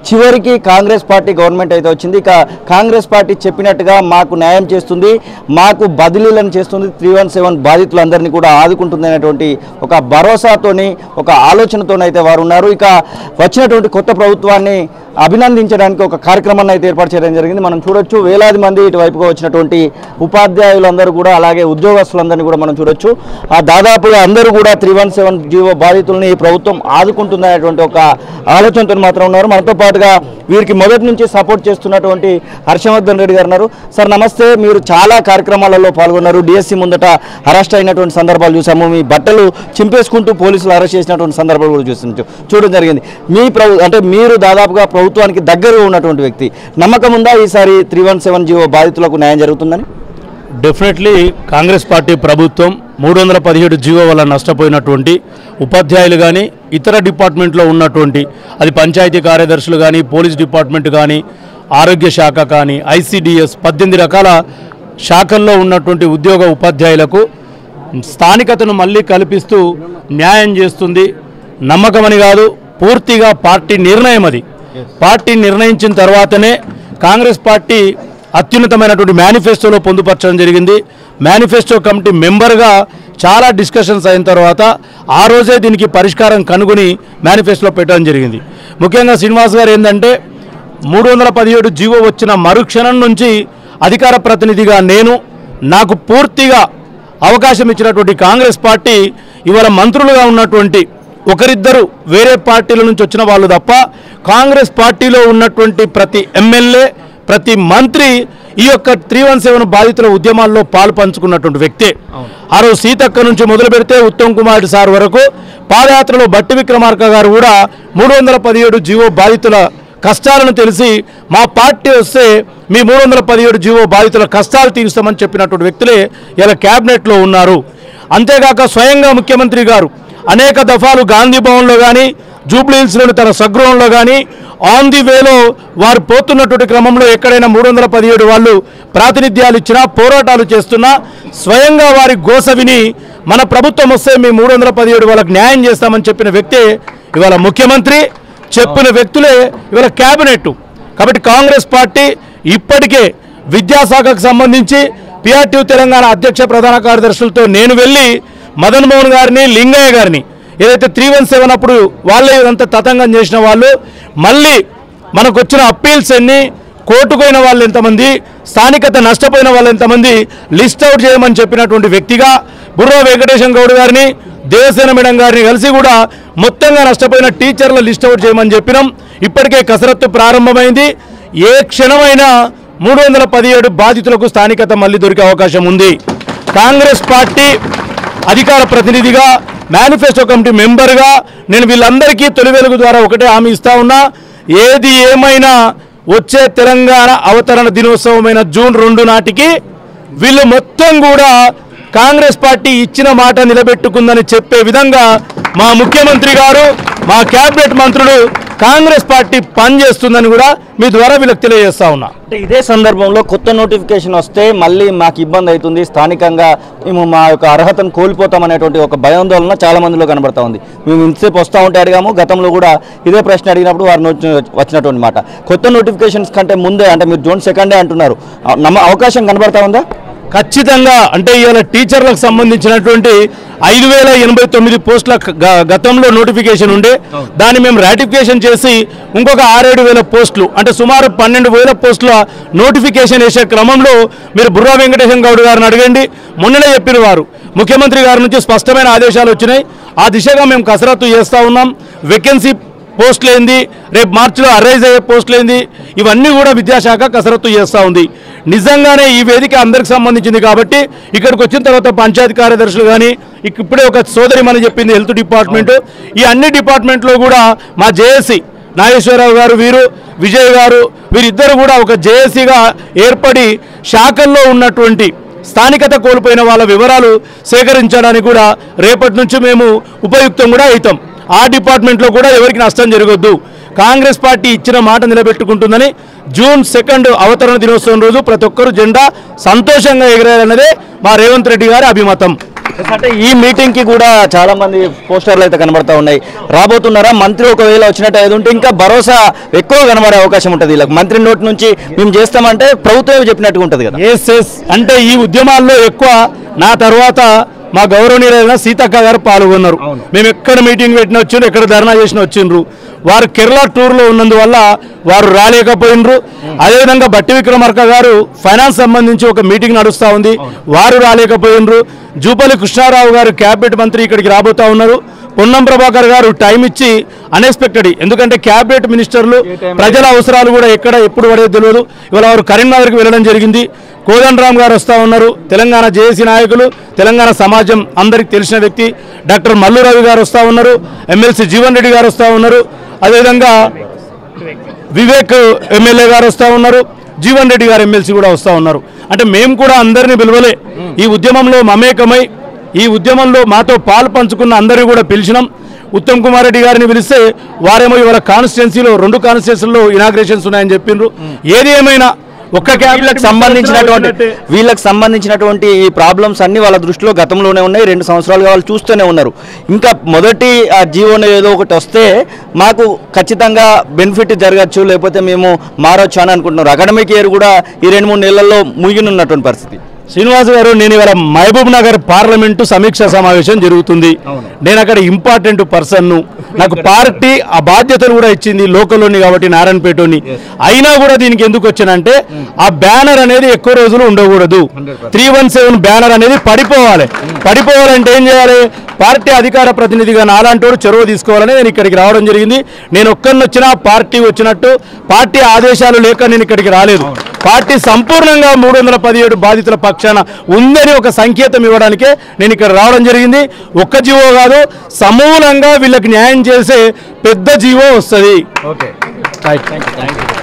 చివరికి Congress party government అయితే వచ్చింది ఇక కాంగ్రెస్ పార్టీ చెప్పినట్టుగా మాకు న్యాయం చేస్తుంది మాకు బదిలీలను చేస్తుంది త్రీ వన్ సెవెన్ బాధితులందరినీ కూడా ఆదుకుంటుంది అనేటువంటి ఒక భరోసాతోని ఒక ఆలోచనతోనైతే వారు ఉన్నారు ఇక వచ్చినటువంటి కొత్త ప్రభుత్వాన్ని అభినందించడానికి ఒక కార్యక్రమాన్ని అయితే ఏర్పాటు చేయడం జరిగింది మనం చూడొచ్చు వేలాది మంది ఇటువైపుగా వచ్చినటువంటి ఉపాధ్యాయులందరూ కూడా అలాగే ఉద్యోగస్తులందరినీ కూడా మనం చూడొచ్చు ఆ దాదాపుగా అందరూ కూడా త్రీ వన్ సెవెన్ జీవో బాధితుల్ని ఈ ప్రభుత్వం ఆదుకుంటుందనేటువంటి ఒక ఆలోచనతో మాత్రం ఉన్నారు మనతో పాటుగా వీరికి మొదటి నుంచి సపోర్ట్ చేస్తున్నటువంటి హర్షవర్ధన్ రెడ్డి గారు ఉన్నారు సార్ నమస్తే మీరు చాలా కార్యక్రమాలలో పాల్గొన్నారు డిఎస్సి ముందట అరెస్ట్ అయినటువంటి సందర్భాలు చూసాము మీ బట్టలు చింపేసుకుంటూ పోలీసులు అరెస్ట్ చేసినటువంటి సందర్భాలు కూడా చూసి చూడడం జరిగింది మీ ప్రభు అంటే మీరు దాదాపుగా ప్రభుత్వానికి దగ్గరగా ఉన్నటువంటి వ్యక్తి నమ్మకం ఉందా ఈసారి త్రీ వన్ సెవెన్ జీవో బాధితులకు న్యాయం జరుగుతుందని డెఫినెట్లీ కాంగ్రెస్ పార్టీ ప్రభుత్వం మూడు వందల పదిహేడు జీవో వల్ల నష్టపోయినటువంటి ఉపాధ్యాయులు కానీ ఇతర డిపార్ట్మెంట్లో ఉన్నటువంటి అది పంచాయతీ కార్యదర్శులు కానీ పోలీస్ డిపార్ట్మెంట్ కానీ ఆరోగ్య శాఖ కానీ ఐసిడిఎస్ పద్దెనిమిది రకాల శాఖల్లో ఉన్నటువంటి ఉద్యోగ ఉపాధ్యాయులకు స్థానికతను మళ్ళీ కల్పిస్తూ న్యాయం చేస్తుంది నమ్మకమని కాదు పూర్తిగా పార్టీ నిర్ణయం అది పార్టీ నిర్ణయించిన తర్వాతనే కాంగ్రెస్ పార్టీ అత్యున్నతమైనటువంటి మేనిఫెస్టోలో పొందుపరచడం జరిగింది మేనిఫెస్టో కమిటీ మెంబర్గా చాలా డిస్కషన్స్ అయిన తర్వాత ఆ రోజే దీనికి పరిష్కారం కనుగొని మేనిఫెస్టోలో పెట్టడం జరిగింది ముఖ్యంగా శ్రీనివాస్ గారు ఏంటంటే మూడు వందల పదిహేడు జీవో వచ్చిన మరుక్షణం నుంచి అధికార ప్రతినిధిగా నేను నాకు పూర్తిగా అవకాశం ఇచ్చినటువంటి కాంగ్రెస్ పార్టీ ఇవాళ మంత్రులుగా ఉన్నటువంటి ఒకరిద్దరు వేరే పార్టీల నుంచి వచ్చిన వాళ్ళు తప్ప కాంగ్రెస్ పార్టీలో ఉన్నటువంటి ప్రతి ఎమ్మెల్యే ప్రతి మంత్రి ఈ యొక్క త్రీ వన్ సెవెన్ బాధితుల ఉద్యమాల్లో పాలు పంచుకున్నటువంటి వ్యక్తే ఆ రోజు సీతక్క నుంచి మొదలు పెడితే ఉత్తమ్ కుమార్ రెడ్డి సార్ వరకు పాదయాత్రలో బట్టి విక్రమార్క గారు కూడా మూడు వందల పదిహేడు జీవో బాధితుల కష్టాలను తెలిసి మా పార్టీ వస్తే మీ మూడు వందల పదిహేడు జీవో బాధితుల కష్టాలు తీరుస్తామని చెప్పినటువంటి వ్యక్తులే ఇలా క్యాబినెట్లో ఉన్నారు అంతేగాక స్వయంగా ముఖ్యమంత్రి గారు అనేక దఫాలు గాంధీ భవన్లో కానీ జూబ్లీహిల్స్లోని తన స్వగృహంలో కానీ ఆన్ ది వేలో వారు పోతున్నటువంటి క్రమంలో ఎక్కడైనా మూడు వందల పదిహేడు వాళ్ళు ప్రాతినిధ్యాలు ఇచ్చినా పోరాటాలు చేస్తున్నా స్వయంగా వారి గోస విని మన ప్రభుత్వం వస్తే మీ మూడు వందల పదిహేడు వాళ్ళకి న్యాయం చేస్తామని చెప్పిన వ్యక్తే ఇవాళ ముఖ్యమంత్రి చెప్పిన వ్యక్తులే ఇవాళ క్యాబినెట్ కాబట్టి కాంగ్రెస్ పార్టీ ఇప్పటికే విద్యాశాఖకు సంబంధించి పిఆర్టీ తెలంగాణ అధ్యక్ష ప్రధాన కార్యదర్శులతో నేను వెళ్ళి మదన్ మోహన్ గారిని లింగయ్య గారిని ఏదైతే త్రీ వన్ సెవెన్ అప్పుడు వాళ్ళే ఇదంతా తతంగం చేసిన వాళ్ళు మళ్ళీ మనకు వచ్చిన అప్పీల్స్ అన్ని కోర్టుకోయిన వాళ్ళు ఎంతమంది స్థానికత నష్టపోయిన వాళ్ళు ఎంతమంది లిస్ట్ అవుట్ చేయమని చెప్పినటువంటి వ్యక్తిగా బుర్రా వెంకటేశం గౌడ్ గారిని దేవసేన మేడం గారిని కలిసి కూడా మొత్తంగా నష్టపోయిన టీచర్ల లిస్ట్ అవుట్ చేయమని చెప్పినాం ఇప్పటికే కసరత్తు ప్రారంభమైంది ఏ క్షణమైనా మూడు వందల పదిహేడు బాధితులకు స్థానికత మళ్ళీ దొరికే అవకాశం ఉంది కాంగ్రెస్ పార్టీ అధికార ప్రతినిధిగా మేనిఫెస్టో కమిటీ మెంబర్గా నేను వీళ్ళందరికీ తొలి వెలుగు ద్వారా ఒకటే హామీ ఇస్తా ఉన్నా ఏది ఏమైనా వచ్చే తెలంగాణ అవతరణ దినోత్సవమైన జూన్ రెండు నాటికి వీళ్ళు మొత్తం కూడా కాంగ్రెస్ పార్టీ ఇచ్చిన మాట నిలబెట్టుకుందని చెప్పే విధంగా మా ముఖ్యమంత్రి గారు మా కేబినెట్ మంత్రులు కాంగ్రెస్ పార్టీ పనిచేస్తుందని కూడా మీ ద్వారా వీళ్ళకి తెలియజేస్తా ఉన్నా అంటే ఇదే సందర్భంలో కొత్త నోటిఫికేషన్ వస్తే మళ్ళీ మాకు ఇబ్బంది అవుతుంది స్థానికంగా మేము మా యొక్క అర్హతను కోల్పోతాం అనేటువంటి ఒక భయాందోళన చాలా మందిలో కనబడతా ఉంది మేము ఇంతసేపు వస్తూ ఉంటే అడిగాము గతంలో కూడా ఇదే ప్రశ్న అడిగినప్పుడు వారు నోటి- వచ్చినటువంటి మాట కొత్త నోటిఫికేషన్స్ కంటే ముందే అంటే మీరు జూన్ సెకండే అంటున్నారు ఆ, నమ్మ అవకాశం కనబడతా ఉందా ఖచ్చితంగా అంటే ఇవాళ టీచర్లకు సంబంధించినటువంటి ఐదు వేల ఎనభై తొమ్మిది పోస్టుల గ- గతంలో నోటిఫికేషన్ ఉండే దాన్ని మేము రాటిఫికేషన్ చేసి ఇంకొక ఆరేడు వేల పోస్టులు అంటే సుమారు పన్నెండు వేల పోస్టుల నోటిఫికేషన్ వేసే క్రమంలో మీరు బుర్రా వెంకటేశం గౌడ్ గారిని అడగండి మొన్ననే చెప్పిన వారు ముఖ్యమంత్రి గారి నుంచి స్పష్టమైన ఆదేశాలు వచ్చినాయి ఆ దిశగా మేము కసరత్తు చేస్తూ ఉన్నాం వేకెన్సీ పోస్టులు ఏంది రేపు మార్చిలో అరైజ్ అయ్యే పోస్టులు ఏంది ఇవన్నీ కూడా విద్యాశాఖ కసరత్తు చేస్తూ ఉంది నిజంగానే ఈ వేదిక అందరికి సంబంధించింది కాబట్టి ఇక్కడికి వచ్చిన తర్వాత పంచాయతీ కార్యదర్శులు కానీ ఇక- ఇప్పుడే ఒక సోదరి మన చెప్పింది హెల్త్ డిపార్ట్మెంట్ ఈ అన్ని డిపార్ట్మెంట్లో కూడా మా జేఏసీ నాగేశ్వరరావు గారు వీరు విజయ్ గారు వీరిద్దరు కూడా ఒక జేఏసీగా ఏర్పడి శాఖల్లో ఉన్నటువంటి స్థానికత కోల్పోయిన వాళ్ళ వివరాలు సేకరించడానికి కూడా రేపటి నుంచి మేము ఉపయుక్తం కూడా అవుతాం ఆ డిపార్ట్మెంట్లో కూడా ఎవరికి నష్టం జరగొద్దు కాంగ్రెస్ పార్టీ ఇచ్చిన మాట నిలబెట్టుకుంటుందని జూన్ సెకండ్ అవతరణ దినోత్సవం రోజు ప్రతి ఒక్కరు జెండా సంతోషంగా ఎగరేయాలన్నదే మా రేవంత్ రెడ్డి గారి అభిమతం అంటే ఈ మీటింగ్ కి కూడా చాలా మంది పోస్టర్లు అయితే కనబడతా ఉన్నాయి రాబోతున్నారా మంత్రి ఒకవేళ వచ్చినట్టు ఏది ఉంటే ఇంకా భరోసా ఎక్కువ కనబడే అవకాశం ఉంటుంది వీళ్ళకి మంత్రి నోటి నుంచి మేము చేస్తామంటే ప్రభుత్వమే చెప్పినట్టుగా ఉంటుంది కదా ఎస్ ఎస్ అంటే ఈ ఉద్యమాల్లో ఎక్కువ నా తర్వాత మా గౌరవనీయులైన సీతక్క గారు పాల్గొన్నారు మేము ఎక్కడ మీటింగ్ పెట్టిన వచ్చిండ్రు ఎక్కడ ధర్నా చేసిన వచ్చిండ్రు వారు కేరళ టూర్లో ఉన్నందువల్ల వారు రాలేకపోయినరు అదేవిధంగా బట్టి విక్రమార్క గారు ఫైనాన్స్ సంబంధించి ఒక మీటింగ్ నడుస్తూ ఉంది వారు రాలేకపోయినరు జూపల్లి కృష్ణారావు గారు క్యాబినెట్ మంత్రి ఇక్కడికి రాబోతా ఉన్నారు పొన్నం ప్రభాకర్ గారు టైం ఇచ్చి అన్ఎక్స్పెక్టెడ్ ఎందుకంటే క్యాబినెట్ మినిస్టర్లు ప్రజల అవసరాలు కూడా ఎక్కడ ఎప్పుడు పడేది తెలియదు ఇవాళ వారు కరీంనగర్కి వెళ్ళడం జరిగింది కోదండరామ్ గారు వస్తూ ఉన్నారు తెలంగాణ జేఏసీ నాయకులు తెలంగాణ సమాజం అందరికి తెలిసిన వ్యక్తి డాక్టర్ మల్లు రవి గారు వస్తూ ఉన్నారు ఎమ్మెల్సీ జీవన్ రెడ్డి గారు వస్తూ ఉన్నారు అదేవిధంగా వివేక్ ఎమ్మెల్యే గారు వస్తూ ఉన్నారు జీవన్ రెడ్డి గారు ఎమ్మెల్సీ కూడా వస్తూ ఉన్నారు అంటే మేము కూడా అందరినీ పిలవలే ఈ ఉద్యమంలో మమేకమై ఈ ఉద్యమంలో మాతో పాలు పంచుకున్న అందరినీ కూడా పిలిచినాం ఉత్తమ్ కుమార్ రెడ్డి గారిని పిలిస్తే వారేమో ఇవాళ కాన్స్టిట్యున్సీలో రెండు కాన్స్టిట్యున్సీలో ఇనాగ్రేషన్స్ ఉన్నాయని చెప్పిండ్రు ఏది ఏమైనా ఒక్క క్యాబినెట్ వీళ్ళకి సంబంధించినటువంటి వీళ్ళకి సంబంధించినటువంటి ఈ ప్రాబ్లమ్స్ అన్ని వాళ్ళ దృష్టిలో గతంలోనే ఉన్నాయి రెండు సంవత్సరాలుగా వాళ్ళు చూస్తూనే ఉన్నారు ఇంకా మొదటి ఆ జీవోని ఏదో ఒకటి వస్తే మాకు ఖచ్చితంగా బెనిఫిట్ జరగచ్చు లేకపోతే మేము మారొచ్చు అని అనుకుంటున్నారు అకాడమిక్ ఇయర్ కూడా ఈ రెండు మూడు నెలల్లో ముగినున్నటువంటి పరిస్థితి శ్రీనివాస్ గారు నేను ఇవాళ మహబూబ్ నగర్ పార్లమెంటు సమీక్ష సమావేశం జరుగుతుంది నేను అక్కడ ఇంపార్టెంట్ పర్సన్ నాకు పార్టీ ఆ బాధ్యతలు కూడా ఇచ్చింది లోకల్లోని కాబట్టి నారాయణపేటని అయినా కూడా దీనికి ఎందుకు వచ్చానంటే ఆ బ్యానర్ అనేది ఎక్కువ రోజులు ఉండకూడదు త్రీ వన్ సెవెన్ బ్యానర్ అనేది పడిపోవాలి పడిపోవాలంటే ఏం చేయాలి పార్టీ అధికార ప్రతినిధిగా నాలాంటోడు చొరవ తీసుకోవాలని నేను ఇక్కడికి రావడం జరిగింది నేను ఒక్కరిని వచ్చినా పార్టీ వచ్చినట్టు పార్టీ ఆదేశాలు లేక నేను ఇక్కడికి రాలేదు పార్టీ సంపూర్ణంగా మూడు వందల పదిహేడు బాధితుల పక్షాన ఉందని ఒక సంకేతం ఇవ్వడానికే నేను ఇక్కడ రావడం జరిగింది ఒక్క జీవో కాదు సమూలంగా వీళ్ళకి న్యాయం చేసే పెద్ద జీవో వస్తుంది ఓకే రైట్